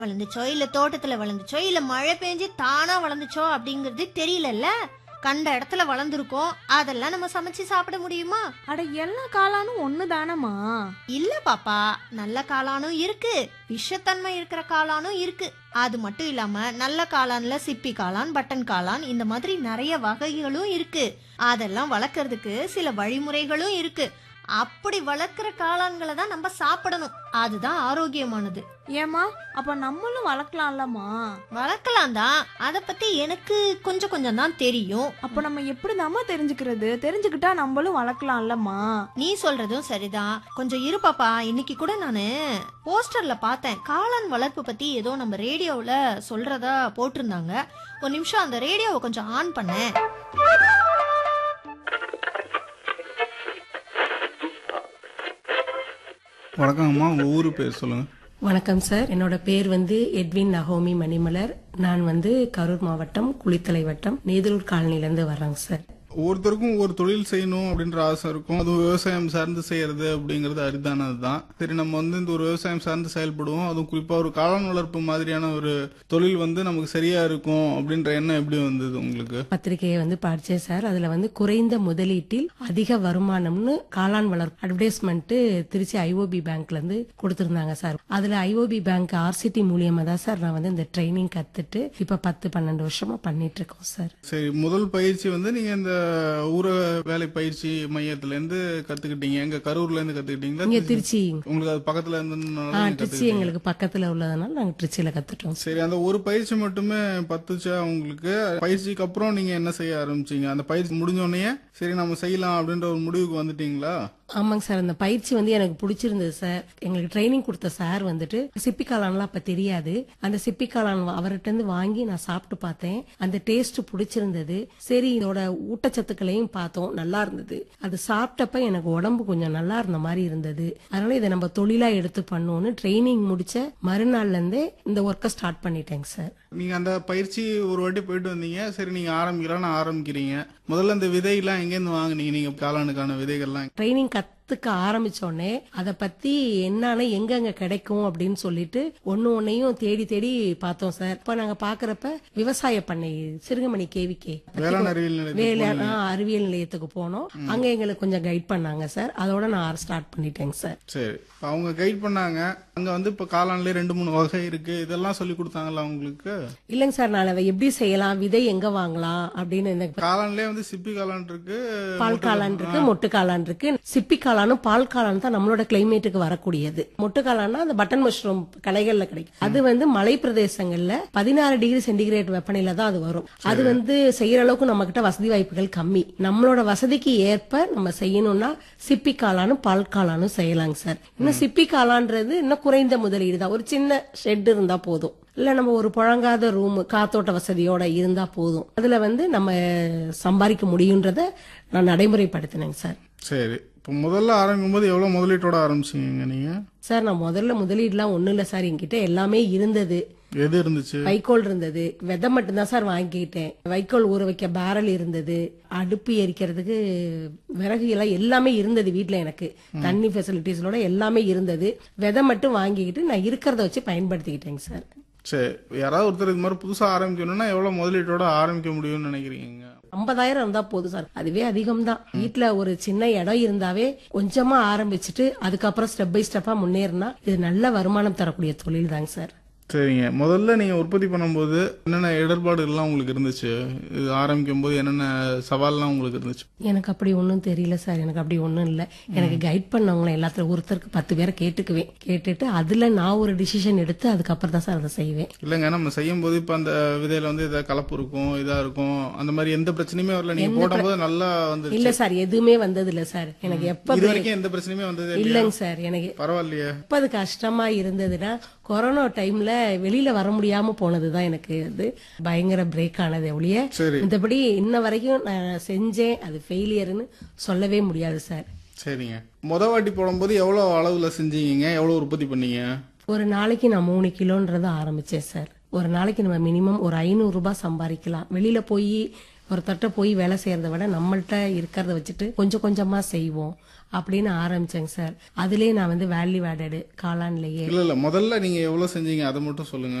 வளர்ந்துச்சோ இல்ல தோட்டத்துல வளர்ந்துச்சோ இல்ல மழை பெஞ்சு தானா வளர்ந்துச்சோ அப்படிங்கறது தெரியலல்ல கண்ட இடத்துல வளர்ந்துருக்கோம் அதெல்லாம் நம்ம சமைச்சு சாப்பிட முடியுமா அட எல்லா காளானும் ஒண்ணு தானம்மா இல்ல பாப்பா நல்ல காளானும் இருக்கு விஷத்தன்மை இருக்கிற காளானும் இருக்கு அது மட்டும் இல்லாம நல்ல காளான்ல சிப்பி காளான் பட்டன் காளான் இந்த மாதிரி நிறைய வகைகளும் இருக்கு அதெல்லாம் வளர்க்கறதுக்கு சில வழிமுறைகளும் இருக்கு அப்படி வளர்க்குற காளான்களை தான் நம்ம சாப்பிடணும் அதுதான் ஆரோக்கியமானது ஏமா அப்ப நம்மளும் வளர்க்கலாம்லம்மா வளர்க்கலாம் தான் அதை பத்தி எனக்கு கொஞ்சம் கொஞ்சம் தான் தெரியும் அப்ப நம்ம எப்படிதாம்மா தெரிஞ்சுக்கிறது தெரிஞ்சுக்கிட்டா நம்மளும் வளர்க்கலாம்லம்மா நீ சொல்றதும் சரிதான் கொஞ்சம் இரு பாப்பா இன்னைக்கு கூட நானு போஸ்டர்ல பார்த்தேன் காளான் வளர்ப்பு பத்தி ஏதோ நம்ம ரேடியோவுல சொல்றதா போட்டிருந்தாங்க ஒரு நிமிஷம் அந்த ரேடியோவை கொஞ்சம் ஆன் பண்ணேன் வணக்கங்கம்மா உங்கள் ஊர் பேர் சொல்லுங்கள் வணக்கம் சார் என்னோட பேர் வந்து எட்வின் நகோமி மணிமலர் நான் வந்து கரூர் மாவட்டம் குளித்தலை வட்டம் நேதலூர் காலனிலேருந்து வர்றேங்க சார் ஒவ்வொருத்தருக்கும் ஒரு தொழில் செய்யணும் அப்படின்ற ஆசை இருக்கும் அது விவசாயம் சார்ந்து செய்யறது அப்படிங்கிறது அரிதானது தான் சரி நம்ம வந்து இந்த ஒரு விவசாயம் சார்ந்து செயல்படுவோம் அதுவும் குறிப்பா ஒரு காளான் வளர்ப்பு மாதிரியான ஒரு தொழில் வந்து நமக்கு சரியா இருக்கும் அப்படின்ற எண்ணம் எப்படி வந்தது உங்களுக்கு பத்திரிகையை வந்து படிச்சேன் சார் அதுல வந்து குறைந்த முதலீட்டில் அதிக வருமானம்னு காளான் வளர்ப்பு அட்வர்டைஸ்மெண்ட் திருச்சி ஐஓபி பேங்க்ல இருந்து கொடுத்திருந்தாங்க சார் அதுல ஐஓபி பேங்க் ஆர்சிடி மூலியமா தான் சார் நான் வந்து இந்த ட்ரைனிங் கத்துட்டு இப்ப பத்து பன்னெண்டு வருஷமா பண்ணிட்டு இருக்கோம் சார் சரி முதல் பயிற்சி வந்து நீங்க இந்த ஊரக வேலை பயிற்சி மையத்துல இருந்து கத்துக்கிட்டீங்க எங்க கரூர்ல இருந்து கத்துக்கிட்டீங்களா இங்க திருச்சி உங்களுக்கு அது பக்கத்துல ஆ, இருந்ததுனால திருச்சி கத்துக்கிட்டீங்க எங்களுக்கு பக்கத்துல உள்ளதுனால நாங்க திருச்சியில கத்துட்டோம் சார். சரி அந்த ஒரு பயிற்சி மட்டுமே பத்துச்சா உங்களுக்கு பயிற்சிக்கு அப்புறம் நீங்க என்ன செய்ய ஆரம்பிச்சீங்க அந்த பயிற்சி முடிஞ்ச உடனே சரி நம்ம செய்யலாம் அப்படின்ற ஒரு முடிவுக்கு வந்துட்டீங்களா ஆமாங்க சார் அந்த பயிற்சி வந்து எனக்கு பிடிச்சிருந்தது சார் எங்களுக்கு ட்ரைனிங் கொடுத்த சார் வந்துட்டு சிப்பி காளான்லாம் அப்ப தெரியாது அந்த சிப்பி காளான் அவர்கிட்ட இருந்து வாங்கி நான் சாப்பிட்டு பார்த்தேன் அந்த டேஸ்ட் பிடிச்சிருந்தது சரி இதோட ஊட்டச்சத்துக்களையும் பார்த்தோம் நல்லா இருந்தது அது சாப்பிட்டப்ப எனக்கு உடம்பு கொஞ்சம் நல்லா இருந்த மாதிரி இருந்தது அதனால இதை நம்ம தொழிலா எடுத்து பண்ணுவோம்னு ட்ரைனிங் முடிச்ச மறுநாள்ல இருந்தே இந்த ஒர்க்கை ஸ்டார்ட் பண்ணிட்டேங்க சார் நீங்க அந்த பயிற்சி ஒரு வாட்டி போயிட்டு வந்தீங்க சரி நீங்க ஆரம்பிக்கலாம்னு ஆரம்பிக்கிறீங்க முதல்ல இந்த விதையெல்லாம் எங்கேருந்து வாங்குனீங்க நீங்க காளானுக்கான விதைகள்லாம் ட்ரைனிங் கத்துக்க ஆரம்பிச்ச உடனே அதை பத்தி என்னன்னு எங்கெங்க கிடைக்கும் அப்படின்னு சொல்லிட்டு ஒன்னு ஒன்னையும் தேடி தேடி பார்த்தோம் சார் இப்ப நாங்க பாக்குறப்ப விவசாய பண்ணை சிறுகமணி கேவிக்கே வேளாண் அறிவியல் நிலையத்துக்கு வேலை போனீங்க. ஆ, அறிவியல் நிலையத்துக்கு போனோம் அங்க எங்களுக்கு கொஞ்சம் கைட் பண்ணாங்க சார் அதோட நான் ஸ்டார்ட் பண்ணிட்டேங்க சார் சரி இப்ப அவங்க கைட் பண்ணாங்க அங்க வந்து இப்ப காளான்லயே ரெண்டு மூணு வகை இருக்கு இதெல்லாம் சொல்லி கொடுத்தாங்களா உங்களுக்கு இல்லைங்க சார் நான் அதை எப்படி செய்யலாம் விதை எங்க வாங்கலாம் அப்படின்னு எனக்கு காளான்லயே வந்து சிப்பி காளான் இருக்கு பால் காளான் இருக்கு மொட்டு காளான் இருக்கு சிப்பி காளானும் பால் காளான் தான் நம்மளோட கிளைமேட்டுக்கு வரக்கூடியது மொட்டு காளான்னா அந்த பட்டன் மஷ்ரூம் கடைகள்ல கிடைக்கும் அது வந்து மலை பிரதேசங்கள்ல பதினாறு டிகிரி சென்டிகிரேட் வெப்பநிலை தான் அது வரும் அது வந்து செய்யற அளவுக்கு நம்ம கிட்ட வசதி வாய்ப்புகள் கம்மி நம்மளோட வசதிக்கு ஏற்ப நம்ம செய்யணும்னா சிப்பி காளானும் பால் காளானும் செய்யலாங்க சார் இன்னும் சிப்பி காளான்றது இன்னும் குறைந்த முதலீடு தான் ஒரு சின்ன ஷெட் இருந்தா போதும் இல்ல நம்ம ஒரு புழங்காத ரூம் காத்தோட்ட வசதியோட இருந்தா போதும் அதுல வந்து நம்ம சம்பாதிக்க முடியுன்றத நான் நடைமுறைப்படுத்தினேங்க சார் சரி இப்ப முதல்ல ஆரம்பிக்கும் போது எவ்வளவு முதலீட்டோட ஆரம்பிச்சீங்க நீங்க சார் நான் முதல்ல முதலீடுலாம் ஒண்ணும் இல்ல சார் என்கிட்ட எல்லாமே இருந்தது எது இருந்துச்சு வைக்கோல் இருந்தது விதை மட்டும்தான் சார் வாங்கிக்கிட்டேன் வைக்கோல் ஊற வைக்க பேரல் இருந்தது அடுப்பு எரிக்கிறதுக்கு விறகு எல்லாம் எல்லாமே இருந்தது வீட்ல எனக்கு தண்ணி ஃபெசிலிட்டிஸோட எல்லாமே இருந்தது விதை மட்டும் வாங்கிக்கிட்டு நான் இருக்கிறத வச்சு பயன்படுத்திக்கிட்டேங்க சார் சரி யாராவது ஒருத்தர் இது மாதிரி புதுசா ஆரம்பிக்கணும்னா எவ்வளவு முதலீட்டோட ஆரம்பிக்க முடியும்னு நினைக்கிறீங்க ஐம்பதாயிரம் இருந்தா போதும் சார் அதுவே அதிகம் தான் வீட்டுல ஒரு சின்ன இடம் இருந்தாவே கொஞ்சமா ஆரம்பிச்சுட்டு அதுக்கப்புறம் ஸ்டெப் பை ஸ்டெப்பா முன்னேறினா இது நல்ல வருமானம் தரக்கூடிய தொழில் தாங்க சார் சரிங்க முதல்ல நீங்க உற்பத்தி பண்ணும்போது என்னென்ன இடர்பாடுகள்லாம் உங்களுக்கு இருந்துச்சு இது ஆரம்பிக்கும் போது என்னென்ன சவால்லாம் உங்களுக்கு இருந்துச்சு எனக்கு அப்படி ஒன்றும் தெரியல சார் எனக்கு அப்படி ஒன்றும் இல்லை எனக்கு கைட் பண்ணவங்கள எல்லாத்துல ஒருத்தருக்கு பத்து பேரை கேட்டுக்குவேன் கேட்டுட்டு அதுல நான் ஒரு டிசிஷன் எடுத்து அதுக்கப்புறம் தான் சார் அதை செய்வேன் இல்லைங்க நம்ம செய்யும் போது இப்ப அந்த விதையில வந்து இதை கலப்பு இருக்கும் இதா இருக்கும் அந்த மாதிரி எந்த பிரச்சனையுமே வரல நீங்க போடும்போது நல்லா வந்துருச்சு இல்ல சார் எதுவுமே வந்தது இல்ல சார் எனக்கு எப்ப இது வரைக்கும் எந்த பிரச்சனையுமே வந்தது இல்லையா? இல்லைங்க சார் எனக்கு பரவாயில்லையே எப்ப அது கஷ்டமா இருந்ததுன்னா கொரோனா டைம்ல வெளியில வர முடியாம போனதுதான் எனக்கு அது பயங்கர பிரேக் ஆனது ஒழிய சரி மத்தபடி இன்ன வரைக்கும் நான் செஞ்சேன் அது ஃபெயிலியர்னு சொல்லவே முடியாது சார் சரிங்க முத வாட்டி போடும்போது எவ்வளவு அளவுல செஞ்சீங்க எவ்வளவு உற்பத்தி பண்ணீங்க ஒரு நாளைக்கு நான் மூணு கிலோன்றத ஆரம்பிச்சேன் சார் ஒரு நாளைக்கு நம்ம மினிமம் ஒரு ஐநூறு ரூபாய் சம்பாதிக்கலாம் வெளியில போய் ஒருத்தர்ட்ட போய் வேலை செய்யறத விட நம்மள்ட்ட இருக்கிறத வச்சுட்டு கொஞ்சம் கொஞ்சமா செய்வோம் அப்படின்னு ஆரம்பிச்சேங்க சார் அதுலயே நான் வந்து வேல்யூ ஆடடு காளான்லயே இல்ல இல்ல முதல்ல நீங்க எவ்வளவு செஞ்சீங்க அதை மட்டும் சொல்லுங்க